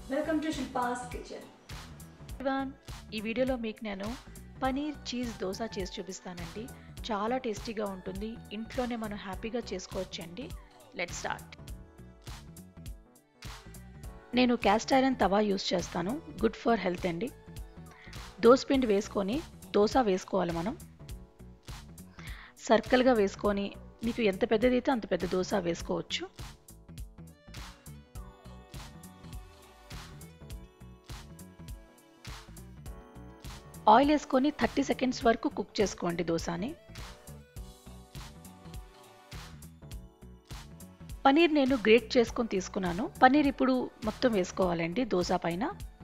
welcome to Shilpa's kitchen ఇవాన్ ఈ వీడియోలో మీకు నేను పనీర్ చీజ్ దోశ చేసి చూపిస్తానండి చాలా టేస్టీగా ఉంటుంది ఇంట్లోనే మనం హ్యాపీగా చేసుకోవచ్చండి లెట్ స్టార్ట్ నేను క్యాస్ట్ ఐరన్ తవా యూస్ చేస్తాను గుడ్ ఫర్ హెల్త్ అండి దోశ పిండి వేసుకొని దోశ వేసుకోవాలి మనం సర్కిల్గా వేసుకొని మీకు ఎంత పెద్దదైతే అంత పెద్ద దోశ వేసుకోవచ్చు ఆయిల్ వేసుకొని థర్టీ సెకండ్స్ వరకు కుక్ చేసుకోండి దోశని పనీర్ నేను గ్రేట్ చేసుకొని తీసుకున్నాను పనీర్ ఇప్పుడు మొత్తం వేసుకోవాలండి దోశ పైన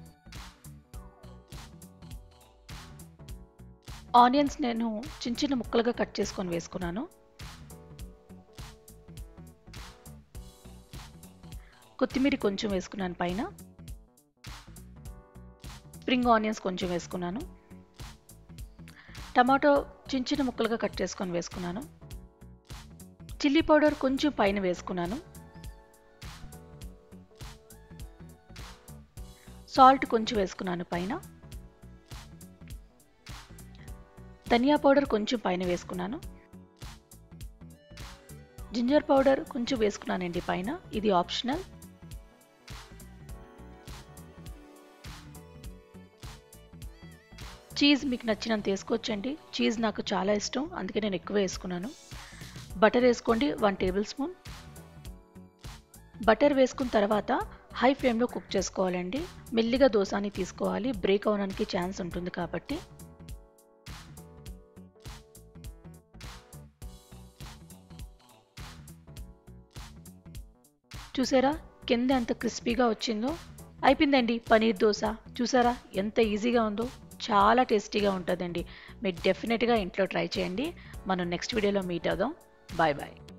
ఆనియన్స్ నేను చిన్న చిన్న ముక్కలుగా కట్ చేసుకొని వేసుకున్నాను కొత్తిమీర కొంచెం వేసుకున్నాను పైన స్ప్రింగ్ ఆనియన్స్ కొంచెం వేసుకున్నాను టమాటో చిన్న చిన్న ముక్కలుగా కట్ చేసుకొని వేసుకున్నాను చిల్లీ పౌడర్ కొంచెం పైన వేసుకున్నాను సాల్ట్ కొంచెం వేసుకున్నాను పైన ధనియా పౌడర్ కొంచెం పైన వేసుకున్నాను జింజర్ పౌడర్ కొంచెం వేసుకున్నానండి పైన ఇది ఆప్షనల్ చీజ్ మీకు నచ్చినంత వేసుకోవచ్చండి చీజ్ నాకు చాలా ఇష్టం అందుకే నేను ఎక్కువ వేసుకున్నాను బటర్ వేసుకోండి వన్ టేబుల్ స్పూన్ బటర్ వేసుకున్న తర్వాత హై ఫ్లేమ్లో కుక్ చేసుకోవాలండి మెల్లిగా దోసాని తీసుకోవాలి బ్రేక్ అవడానికి ఛాన్స్ ఉంటుంది కాబట్టి చూసారా కింద ఎంత క్రిస్పీగా వచ్చిందో అయిపోయిందండి పనీర్ దోశ చూసారా ఎంత ఈజీగా ఉందో చాలా టేస్టీగా ఉంటుందండి మీరు డెఫినెట్గా ఇంట్లో ట్రై చేయండి మనం నెక్స్ట్ వీడియోలో మీట్ అవుదాం బాయ్ బాయ్